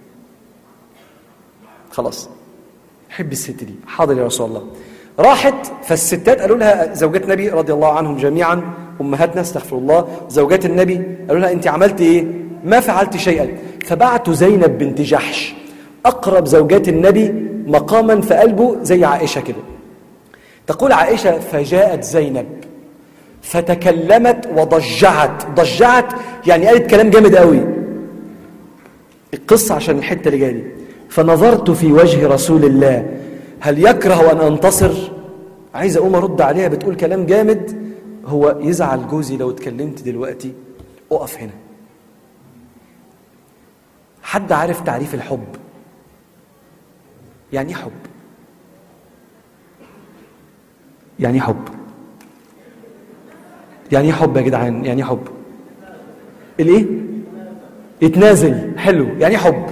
خلاص حب الست دي حاضر يا رسول الله راحت فالستات قالوا لها زوجات النبي رضي الله عنهم جميعا امهاتنا استغفر الله زوجات النبي قالوا لها انت عملت ايه ما فعلت شيئا فبعتوا زينب بنت جحش اقرب زوجات النبي مقاما في قلبه زي عائشه كده تقول عائشه فجاءت زينب فتكلمت وضجعت ضجعت يعني قالت كلام جامد قوي القصه عشان الحته اللي جايه دي فنظرت في وجه رسول الله هل يكره ان انتصر عايز اقوم ارد عليها بتقول كلام جامد هو يزعل جوزي لو اتكلمت دلوقتي اقف هنا حد عارف تعريف الحب يعني ايه حب يعني ايه حب يعني ايه حب يا جدعان يعني ايه حب الايه يتنازل حلو يعني ايه حب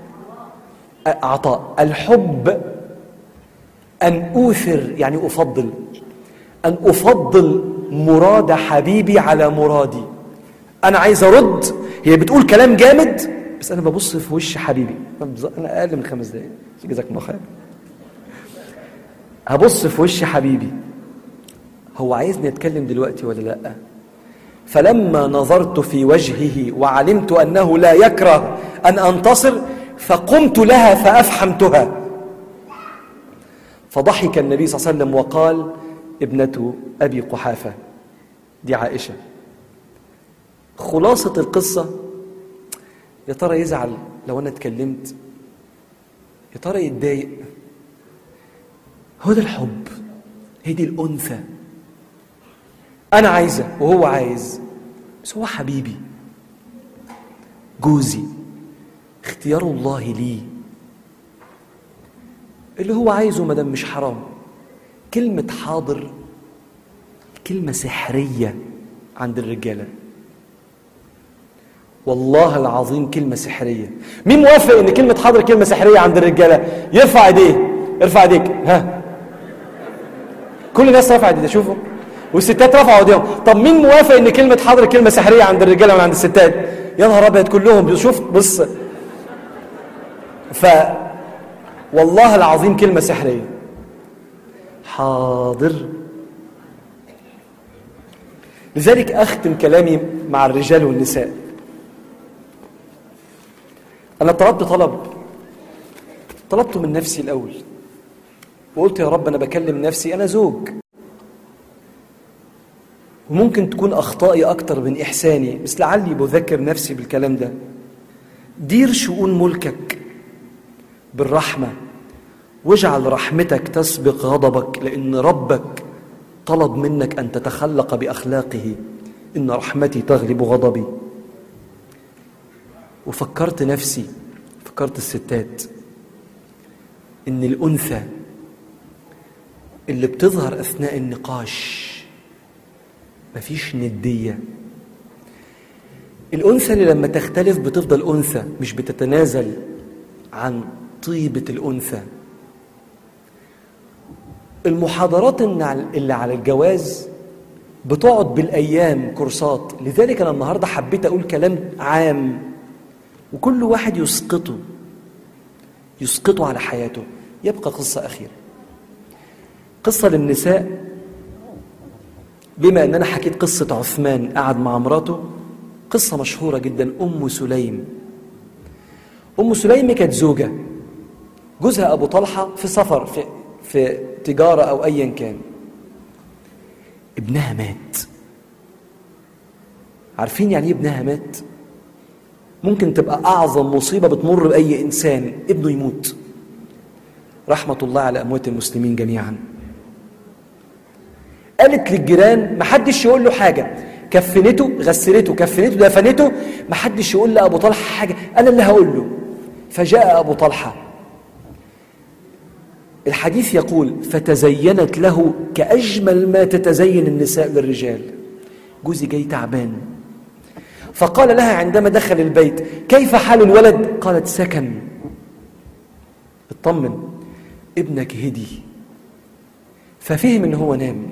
عطاء الحب ان اوثر يعني افضل ان افضل مراد حبيبي على مرادي انا عايز ارد هي بتقول كلام جامد بس انا ببص في وش حبيبي انا اقل من خمس دقايق جزاك الله خير هبص في وش حبيبي هو عايزني اتكلم دلوقتي ولا لا فلما نظرت في وجهه وعلمت انه لا يكره ان انتصر فقمت لها فافحمتها فضحك النبي صلى الله عليه وسلم وقال ابنة أبي قحافة دي عائشة خلاصة القصة يا ترى يزعل لو أنا اتكلمت يا ترى يتضايق هو ده الحب هي دي الأنثى أنا عايزة وهو عايز بس هو حبيبي جوزي اختيار الله لي اللي هو عايزه مدام مش حرام كلمة حاضر كلمة سحرية عند الرجالة والله العظيم كلمة سحرية مين موافق ان كلمة حاضر كلمة سحرية عند الرجالة يرفع ايديه ارفع ايديك ها كل الناس رفع ايديها شوفوا والستات رفعوا ايديهم طب مين موافق ان كلمة حاضر كلمة سحرية عند الرجالة وعند الستات يا نهار ابيض كلهم شوف بص ف والله العظيم كلمة سحرية حاضر لذلك أختم كلامي مع الرجال والنساء أنا طلبت طلب طلبت من نفسي الأول وقلت يا رب أنا بكلم نفسي أنا زوج وممكن تكون أخطائي أكتر من إحساني بس لعلي بذكر نفسي بالكلام ده دير شؤون ملكك بالرحمة واجعل رحمتك تسبق غضبك لأن ربك طلب منك أن تتخلق بأخلاقه إن رحمتي تغلب غضبي وفكرت نفسي فكرت الستات إن الأنثى اللي بتظهر أثناء النقاش مفيش ندية الأنثى اللي لما تختلف بتفضل أنثى مش بتتنازل عن طيبة الأنثى المحاضرات اللي على الجواز بتقعد بالأيام كورسات لذلك أنا النهاردة حبيت أقول كلام عام وكل واحد يسقطه يسقطه على حياته يبقى قصة أخيرة قصة للنساء بما أن أنا حكيت قصة عثمان قعد مع مراته قصة مشهورة جدا أم سليم أم سليم كانت زوجة جوزها أبو طلحة في سفر في, في تجارة أو أيا كان ابنها مات عارفين يعني ايه ابنها مات ممكن تبقى أعظم مصيبة بتمر بأي إنسان ابنه يموت رحمة الله على أموات المسلمين جميعا قالت للجيران محدش يقول له حاجة كفنته غسلته كفنته دفنته محدش يقول لأبو طلحة حاجة أنا اللي هقول له فجاء أبو طلحة الحديث يقول فتزينت له كأجمل ما تتزين النساء للرجال جوزي جاي تعبان فقال لها عندما دخل البيت كيف حال الولد قالت سكن اطمن ابنك هدي ففهم ان هو نام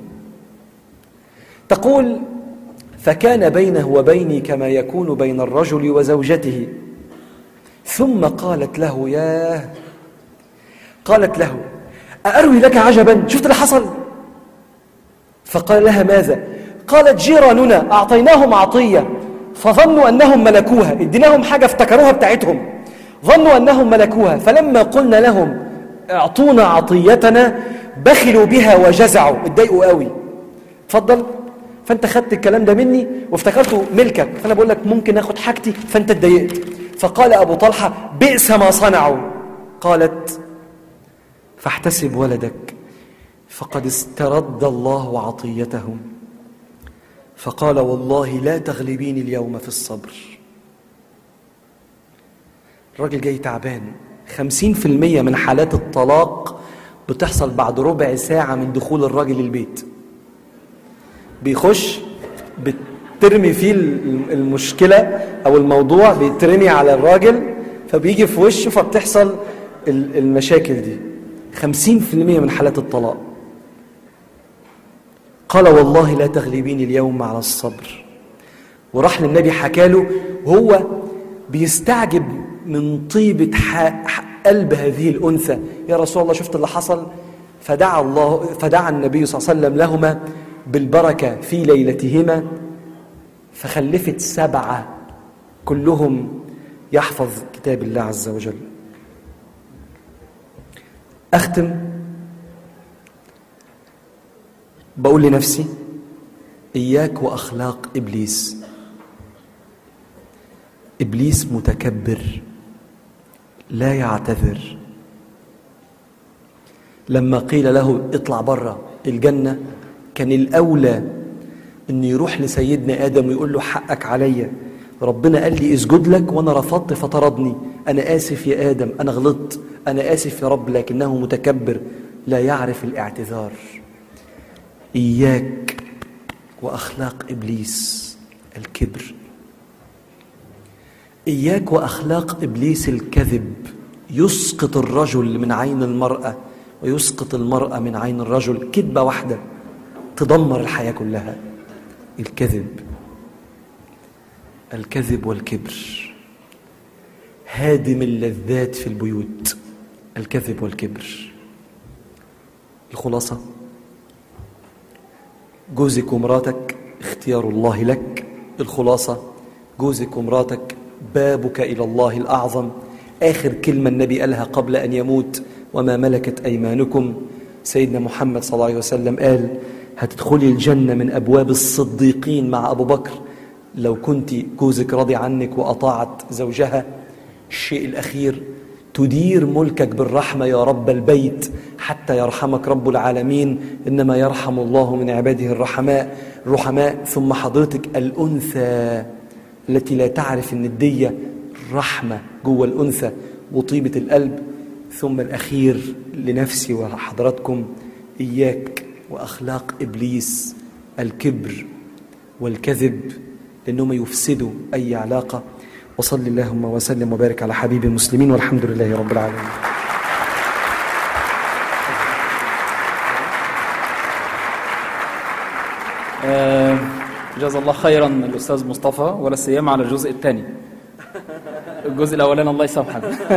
تقول فكان بينه وبيني كما يكون بين الرجل وزوجته ثم قالت له ياه قالت له أأروي لك عجبا شفت اللي حصل فقال لها ماذا قالت جيراننا أعطيناهم عطية فظنوا أنهم ملكوها اديناهم حاجة افتكروها بتاعتهم ظنوا أنهم ملكوها فلما قلنا لهم اعطونا عطيتنا بخلوا بها وجزعوا اتضايقوا قوي اتفضل فانت خدت الكلام ده مني وافتكرته ملكك فانا بقول لك ممكن اخد حاجتي فانت اتضايقت فقال ابو طلحه بئس ما صنعوا قالت فاحتسب ولدك فقد استرد الله عطيته فقال والله لا تغلبيني اليوم في الصبر الراجل جاي تعبان خمسين في المية من حالات الطلاق بتحصل بعد ربع ساعة من دخول الراجل البيت بيخش بترمي فيه المشكلة أو الموضوع بيترمي على الراجل فبيجي في وشه فبتحصل المشاكل دي خمسين في المية من حالات الطلاق قال والله لا تغلبيني اليوم على الصبر وراح للنبي حكاله وهو بيستعجب من طيبة قلب هذه الأنثى يا رسول الله شفت اللي حصل فدعا الله فدعا النبي صلى الله عليه وسلم لهما بالبركة في ليلتهما فخلفت سبعة كلهم يحفظ كتاب الله عز وجل أختم بقول لنفسي إياك وأخلاق إبليس إبليس متكبر لا يعتذر لما قيل له اطلع بره الجنة كان الأولى أن يروح لسيدنا آدم ويقول له حقك عليا ربنا قال لي اسجد لك وأنا رفضت فطردني أنا آسف يا آدم أنا غلطت أنا آسف يا رب لكنه متكبر لا يعرف الاعتذار إياك وأخلاق إبليس الكبر إياك وأخلاق إبليس الكذب يسقط الرجل من عين المرأة ويسقط المرأة من عين الرجل كذبة واحدة تدمر الحياة كلها الكذب الكذب والكبر هادم اللذات في البيوت الكذب والكبر الخلاصة جوزك ومراتك اختيار الله لك الخلاصة جوزك ومراتك بابك إلى الله الأعظم آخر كلمة النبي قالها قبل أن يموت وما ملكت أيمانكم سيدنا محمد صلى الله عليه وسلم قال هتدخلي الجنة من أبواب الصديقين مع أبو بكر لو كنت جوزك راضي عنك وأطاعت زوجها الشيء الأخير تدير ملكك بالرحمة يا رب البيت حتى يرحمك رب العالمين إنما يرحم الله من عباده الرحماء الرحماء ثم حضرتك الأنثى التي لا تعرف الندية رحمة جوه الأنثى وطيبة القلب ثم الأخير لنفسي وحضراتكم إياك وأخلاق إبليس الكبر والكذب لأنهم يفسدوا أي علاقة وصل اللهم وسلم وبارك على حبيب المسلمين والحمد لله رب العالمين آه، جزا الله خيرا الأستاذ مصطفى ولا سيما على الجزء الثاني الجزء الأولاني الله يسامحك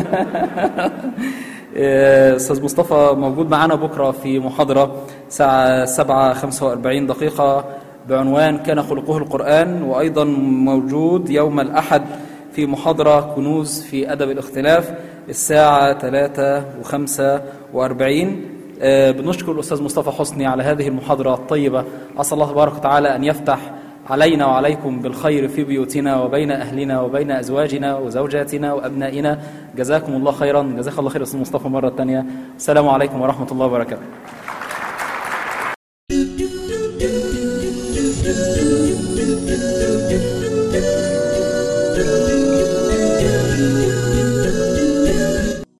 آه، أستاذ مصطفى موجود معنا بكرة في محاضرة الساعة 7 45 دقيقة بعنوان كان خلقه القرآن وأيضا موجود يوم الأحد في محاضرة كنوز في أدب الاختلاف الساعة 3 و45 آه، بنشكر الأستاذ مصطفى حسني على هذه المحاضرة الطيبة أسأل الله تبارك وتعالى أن يفتح علينا وعليكم بالخير في بيوتنا وبين أهلنا وبين أزواجنا وزوجاتنا وأبنائنا جزاكم الله خيرا جزاك الله خير أستاذ مصطفى مرة ثانية السلام عليكم ورحمة الله وبركاته